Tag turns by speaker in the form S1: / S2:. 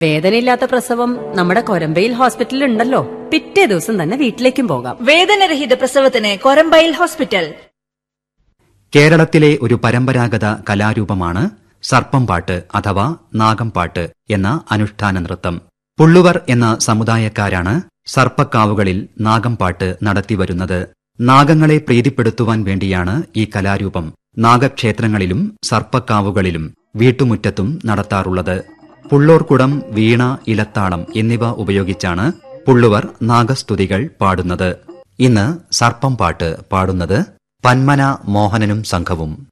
S1: വേദനയില്ലാത്ത പ്രസവം നമ്മുടെ കൊരമ്പയിൽ ഹോസ്പിറ്റലിൽ ഉണ്ടല്ലോ പിറ്റേ ദിവസം തന്നെ വീട്ടിലേക്കും പോകാം
S2: വേദനരഹിത പ്രസവത്തിന് കൊരമ്പയിൽ ഹോസ്പിറ്റൽ
S3: കേരളത്തിലെ ഒരു പരമ്പരാഗത കലാരൂപമാണ് സർപ്പംപാട്ട് അഥവാ നാഗംപാട്ട് എന്ന അനുഷ്ഠാന നൃത്തം പുള്ളുവർ എന്ന സമുദായക്കാരാണ് സർപ്പക്കാവുകളിൽ നാഗംപാട്ട് നടത്തിവരുന്നത് നാഗങ്ങളെ പ്രീതിപ്പെടുത്തുവാൻ വേണ്ടിയാണ് ഈ കലാരൂപം നാഗക്ഷേത്രങ്ങളിലും സർപ്പക്കാവുകളിലും വീട്ടുമുറ്റത്തും നടത്താറുള്ളത് പുള്ളോർക്കുടം വീണ ഇലത്താളം എന്നിവ ഉപയോഗിച്ചാണ് പുള്ളുവർ നാഗസ്തുതികൾ പാടുന്നത് ഇന്ന് സർപ്പം പാട്ട് പാടുന്നത് പന്മന മോഹനനും സംഘവും